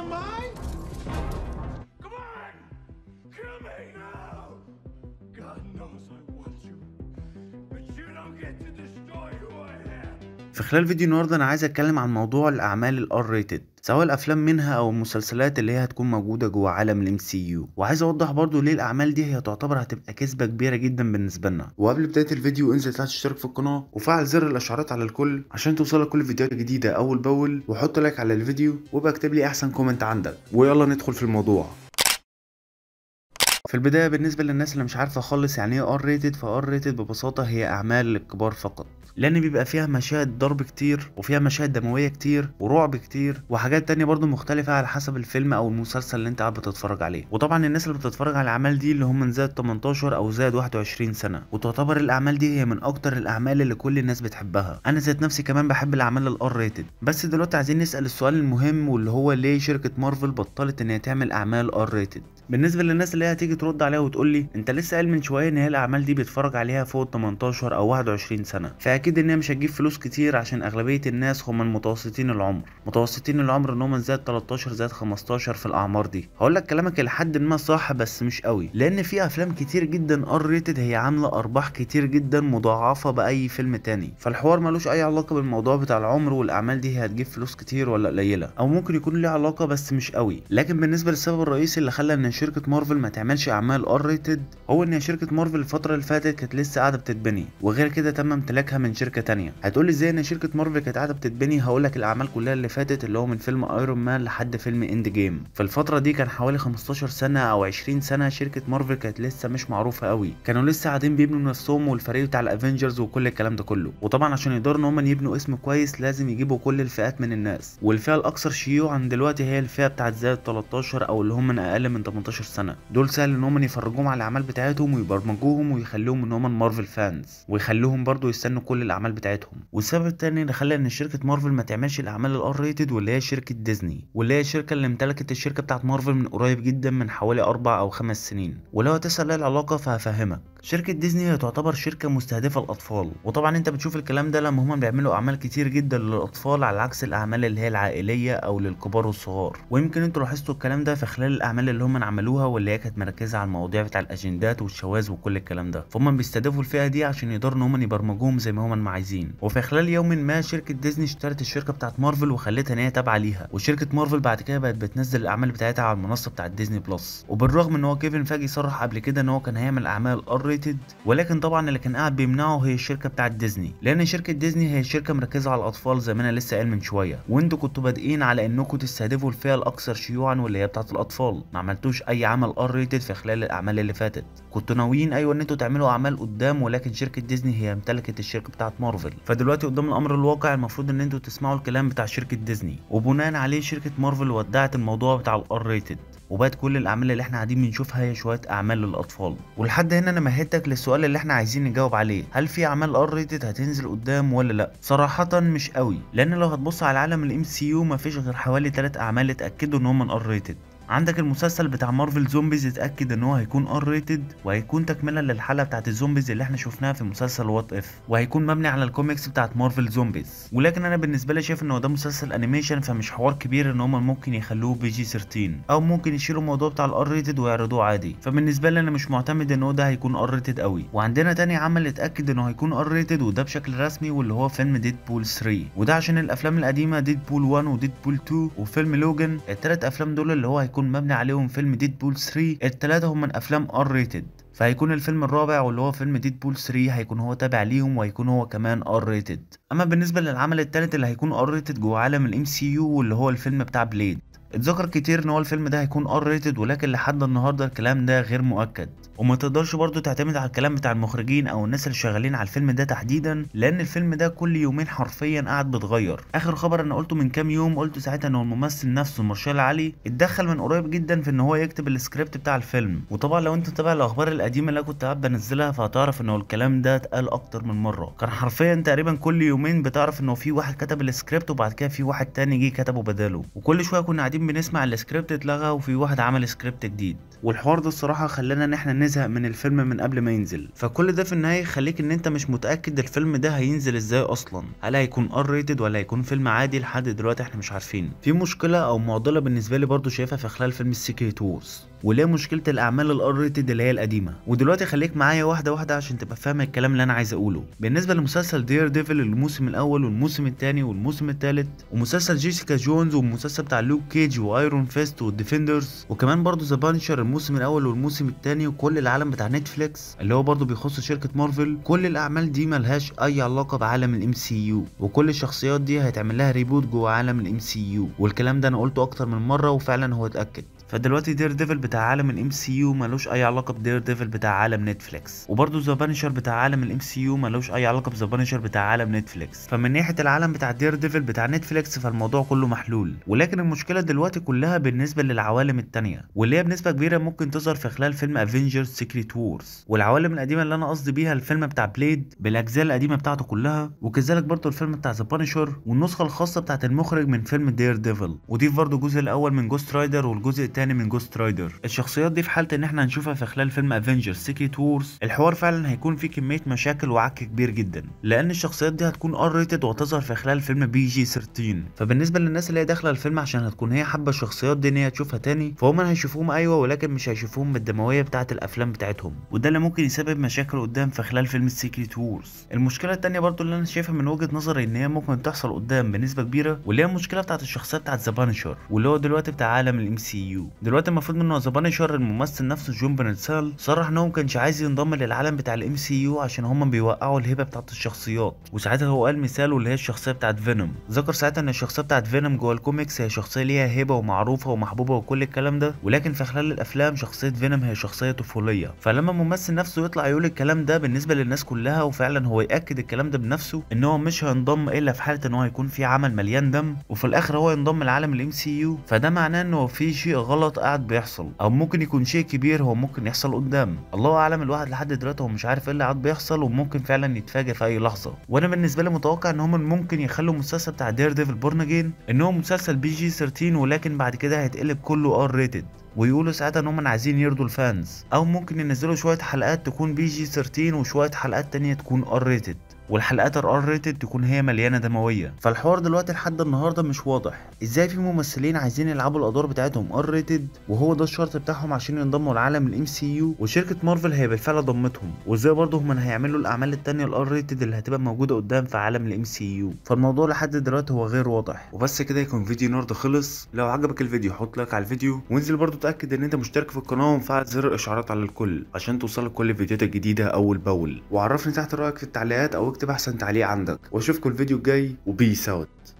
not mine? Come on! Kill me now! God knows I want you. But you don't get to destroy who I am. في خلال فيديو النهارده انا عايز اتكلم عن موضوع الاعمال الار ريتد سواء الافلام منها او المسلسلات اللي هي هتكون موجوده جوه عالم الام سي يو وعايز اوضح برضو ليه الاعمال دي هي تعتبر هتبقى كسبه كبيره جدا بالنسبه لنا وقبل بدايه الفيديو انزل تحت اشترك في القناه وفعل زر الاشعارات على الكل عشان توصلك كل فيديوهات جديده اول باول وحط لايك على الفيديو وابقى اكتب لي احسن كومنت عندك ويلا ندخل في الموضوع في البداية بالنسبة للناس اللي مش عارفة خالص يعني ايه ار ريتد فار ريتد ببساطة هي أعمال للكبار فقط لأن بيبقى فيها مشاهد ضرب كتير وفيها مشاهد دموية كتير ورعب كتير وحاجات تانية برضو مختلفة على حسب الفيلم أو المسلسل اللي أنت قاعد بتتفرج عليه وطبعا الناس اللي بتتفرج على الأعمال دي اللي هم من زائد 18 أو زائد 21 سنة وتعتبر الأعمال دي هي من أكتر الأعمال اللي كل الناس بتحبها أنا ذات نفسي كمان بحب الأعمال الار ريتد بس دلوقتي عايزين نسأل السؤال المهم واللي هو ليه شركة مارفل بطلت إن هي تعمل أعمال ار ريتد بالنسبه للناس اللي هي هتيجي ترد عليها وتقول لي انت لسه قايل من شويه ان هي الاعمال دي بيتفرج عليها فوق 18 او 21 سنه فاكيد ان هي مش هتجيب فلوس كتير عشان اغلبيه الناس هم المتوسطين العمر متوسطين العمر ان هم زاد 13 زاد 15 في الاعمار دي هقول لك كلامك لحد ما صح بس مش قوي لان في افلام كتير جدا ار ريتد هي عامله ارباح كتير جدا مضاعفه باي فيلم تاني فالحوار ملوش اي علاقه بالموضوع بتاع العمر والاعمال دي هي هتجيب فلوس كتير ولا قليله او ممكن يكون ليه علاقه بس مش قوي لكن بالنسبه للسبب الرئيسي اللي خلى ان شركه مارفل ما تعملش اعمال ار ريتد هو ان شركه مارفل الفتره اللي فاتت كانت لسه قاعده بتتبني وغير كده تم امتلاكها من شركه تانية هتقول لي ازاي ان شركه مارفل كانت قاعده بتتبني هقول لك الاعمال كلها اللي فاتت اللي هو من فيلم ايرون مان لحد فيلم اند جيم في الفتره دي كان حوالي 15 سنه او 20 سنه شركه مارفل كانت لسه مش معروفه قوي كانوا لسه قاعدين بيبنوا نفسهم والفريق بتاع الافنجرز وكل الكلام ده كله وطبعا عشان يقدروا ان هم يبنوا اسم كويس لازم يجيبوا كل الفئات من الناس والفئه الاكثر شيوعا دلوقتي هي الفئه بتاعت زائد 13 او اللي هم من اقل من 18 سنه دول سهل ان هم يفرجوهم على الاعمال بتاعتهم ويبرمجوهم ويخلوهم ان هم مارفل فانز ويخلوهم برضو يستنوا كل الاعمال بتاعتهم والسبب التاني اللي خلى ان شركه مارفل ما تعملش الاعمال الار ريتد واللي هي شركه ديزني واللي هي الشركه اللي امتلكت الشركه بتاعت مارفل من قريب جدا من حوالي اربع او خمس سنين ولو هتسال ايه العلاقه فهفهمك شركة ديزني هي تعتبر شركة مستهدفة الأطفال وطبعا أنت بتشوف الكلام ده لما هما بيعملوا أعمال كتير جدا للأطفال على عكس الأعمال اللي هي العائلية أو للكبار والصغار ويمكن أنتوا لاحظتوا الكلام ده في خلال الأعمال اللي هم عملوها واللي هي كانت مركزة على المواضيع بتاع الأجندات والشواذ وكل الكلام ده فهم بيستهدفوا الفئة دي عشان يقدروا إن هم يبرمجوهم زي ما هم عايزين وفي خلال يوم ما شركة ديزني اشترت الشركة بتاعت مارفل وخلتها إن هي تابعة ليها وشركة مارفل بعد كده بقت بتنزل الأعمال بتاعتها على المنصة بتاعت ديزني بلس وبالرغم إن هو كيفن فاجي صرح قبل كده إن هو كان هيعمل أعمال ار ريتد ولكن لكن طبعا اللي كان قاعد بيمنعه هي الشركه بتاعت ديزني لان شركه ديزني هي شركه مركزه على الاطفال زي ما انا لسه قايل من شويه وانتوا كنتوا بادئين على انكم تستهدفوا الفئه الاكثر شيوعا واللي هي بتاعت الاطفال ما عملتوش اي عمل ار ريتد في خلال الاعمال اللي فاتت كنتوا ناويين ايوه ان انتوا تعملوا اعمال قدام ولكن شركه ديزني هي امتلكت الشركه بتاعت مارفل فدلوقتي قدام الامر الواقع المفروض ان انتوا تسمعوا الكلام بتاع شركه ديزني وبناء عليه شركه مارفل ودعت الموضوع بتاع الار ريتد وبقت كل الاعمال اللي احنا قاعدين بنشوفها هي شويه اعمال للاطفال ولحد هنا انا مهدتك للسؤال اللي احنا عايزين نجاوب عليه هل في اعمال ار ريتد هتنزل قدام ولا لا صراحه مش قوي لان لو هتبص على عالم الام سي يو مفيش غير حوالي 3 اعمال اتاكدوا ان هم ار ريتد عندك المسلسل بتاع مارفل زومبيز اتاكد ان هو هيكون ار ريتد وهيكون تكمله للحلقه بتاعت الزومبيز اللي احنا شفناها في مسلسل وات اف وهيكون مبني على الكوميكس بتاعت مارفل زومبيز ولكن انا بالنسبه لي شايف ان هو ده مسلسل انيميشن فمش حوار كبير ان هم ممكن يخلوه بي جي 13 او ممكن يشيلوا الموضوع بتاع الار ريتد ويعرضوه عادي فبالنسبه لي انا مش معتمد ان هو ده هيكون ار ريتد قوي وعندنا تاني عمل اتاكد انه هيكون ار ريتد وده بشكل رسمي واللي هو فيلم ديد بول 3 وده عشان الافلام القديمه ديد بول 1 وديد بول 2 وفيلم لوجان الثلاث افلام دول اللي هو هيكون مبني عليهم فيلم ديد بول 3 التلاتة هم من افلام ار ريتد فهيكون الفيلم الرابع واللي هو فيلم ديد بول 3 هيكون هو تابع ليهم وهيكون هو كمان ار ريتد اما بالنسبه للعمل التالت اللي هيكون ار ريتد جوه عالم الام سي يو واللي هو الفيلم بتاع بليد اتذكر كتير ان هو الفيلم ده هيكون ار ريتد ولكن لحد النهارده الكلام ده غير مؤكد وما تقدرش برضو تعتمد على الكلام بتاع المخرجين او الناس اللي شغالين على الفيلم ده تحديدا لان الفيلم ده كل يومين حرفيا قاعد بيتغير اخر خبر انا قلته من كام يوم قلت ساعتها ان هو الممثل نفسه مارشال علي اتدخل من قريب جدا في ان هو يكتب السكريبت بتاع الفيلم وطبعا لو انت تابع الاخبار القديمه اللي أنا كنت قاعد بنزلها فهتعرف ان هو الكلام ده اتقال اكتر من مره كان حرفيا تقريبا كل يومين بتعرف ان هو في واحد كتب السكريبت وبعد كده في واحد تاني جه كتبه بداله وكل شويه كنا قاعدين قاعدين بنسمع السكريبت اتلغى وفي واحد عمل سكريبت جديد والحوار ده الصراحة خلانا ان احنا نزهق من الفيلم من قبل ما ينزل فكل ده في النهاية يخليك ان انت مش متأكد الفيلم ده هينزل ازاي اصلا هل هيكون ار ريتد ولا هيكون فيلم عادي لحد دلوقتي احنا مش عارفين في مشكلة او معضلة بالنسبة لي برضو شايفها في خلال فيلم السيكريت وورز واللي هي مشكلة الأعمال الار ريتد اللي هي القديمة ودلوقتي خليك معايا واحدة واحدة عشان تبقى فاهم الكلام اللي أنا عايز أقوله بالنسبة لمسلسل دير ديفل الموسم الأول والموسم الثاني والموسم الثالث ومسلسل جيسيكا جونز والمسلسل بتاع لوك كيج وايرون فيست والديفندرز وكمان برضو ذا بانشر الموسم الأول والموسم الثاني وكل العالم بتاع نتفليكس اللي هو برضو بيخص شركة مارفل كل الأعمال دي ملهاش أي علاقة بعالم الام سي يو وكل الشخصيات دي هيتعمل لها ريبوت جوه عالم الام سي يو والكلام ده أنا قلته أكتر من مرة وفعلا هو اتأكد فدلوقتي دير ديفل بتاع عالم الام سي يو ملوش اي علاقه بدير ديفل بتاع عالم نتفليكس وبرده ذا بانشر بتاع عالم الام سي يو ملوش اي علاقه بذا بانشر بتاع عالم نتفليكس فمن ناحيه العالم بتاع دير ديفل بتاع نتفليكس فالموضوع كله محلول ولكن المشكله دلوقتي كلها بالنسبه للعوالم التانية واللي هي بنسبه كبيره ممكن تظهر في خلال فيلم افنجرز سيكريت وورز والعوالم القديمه اللي انا قصدي بيها الفيلم بتاع بليد بالاجزاء القديمه بتاعته كلها وكذلك برضه الفيلم بتاع ذا بانشر والنسخه الخاصه بتاعت المخرج من فيلم دير ديفل وضيف برضه الجزء الاول من جوست رايدر والجزء الثاني من جوست رايدر رايدر الشخصيات دي في حاله ان احنا هنشوفها في خلال فيلم افنجرز سيكريت وورز الحوار فعلا هيكون فيه كميه مشاكل وعك كبير جدا لان الشخصيات دي هتكون ار ريتد وهتظهر في خلال فيلم بي جي 13 فبالنسبه للناس اللي هي داخله الفيلم عشان هتكون هي حابه الشخصيات دي ان هي تشوفها تاني فهم هيشوفوهم ايوه ولكن مش هيشوفوهم بالدمويه بتاعه الافلام بتاعتهم وده اللي ممكن يسبب مشاكل قدام في خلال فيلم السيكريت وورز المشكله التانيه برضو اللي انا شايفها من وجهه نظري ان هي ممكن تحصل قدام بنسبه كبيره واللي هي المشكله بتاعه الشخصيه بتاعه ذا بانشر واللي هو دلوقتي بتاع عالم الام سي يو دلوقتي المفروض انه ذا بانشر الممثل نفسه جون برنسال صرح ان هو مكانش عايز ينضم للعالم بتاع الام سي يو عشان هما بيوقعوا الهبه بتاعت الشخصيات وساعتها هو قال مثال واللي هي الشخصيه بتاعت فينوم ذكر ساعتها ان الشخصيه بتاعت فينوم جوه الكوميكس هي شخصيه ليها هبه ومعروفه ومحبوبه وكل الكلام ده ولكن في خلال الافلام شخصيه فينوم هي شخصيه طفوليه فلما الممثل نفسه يطلع يقول الكلام ده بالنسبه للناس كلها وفعلا هو ياكد الكلام ده بنفسه ان هو مش هينضم الا في حاله ان هو هيكون في عمل مليان دم وفي الاخر هو ينضم لعالم الام سي يو فده معناه انه في شيء غلط قاعد بيحصل او ممكن يكون شيء كبير هو ممكن يحصل قدام الله اعلم الواحد لحد دلوقتي هو مش عارف ايه اللي قاعد بيحصل وممكن فعلا يتفاجئ في اي لحظه وانا بالنسبه لي متوقع ان هم ممكن يخلوا المسلسل بتاع دير ديفل بورن اجين ان هو مسلسل بي جي 13 ولكن بعد كده هيتقلب كله ار ريتد ويقولوا ساعتها ان هم عايزين يرضوا الفانز او ممكن ينزلوا شويه حلقات تكون بي جي 13 وشويه حلقات تانية تكون ار ريتد والحلقات الار ريتد تكون هي مليانه دمويه فالحوار دلوقتي لحد النهارده مش واضح ازاي في ممثلين عايزين يلعبوا الادوار بتاعتهم ار ريتد وهو ده الشرط بتاعهم عشان ينضموا لعالم الام سي يو وشركه مارفل هي بالفعل ضمتهم وازاي برضه هم هيعملوا الاعمال التانية الار ريتد اللي هتبقى موجوده قدام في عالم الام سي يو فالموضوع لحد دلوقتي هو غير واضح وبس كده يكون فيديو النهارده خلص لو عجبك الفيديو حط لايك على الفيديو وانزل برضه تاكد ان انت مشترك في القناه ومفعل زر الاشعارات على الكل عشان توصلك كل الفيديوهات الجديده اول باول وعرفني تحت رايك في التعليقات او اكتب احسن تعليق عندك واشوفكم الفيديو الجاي وبيس اوت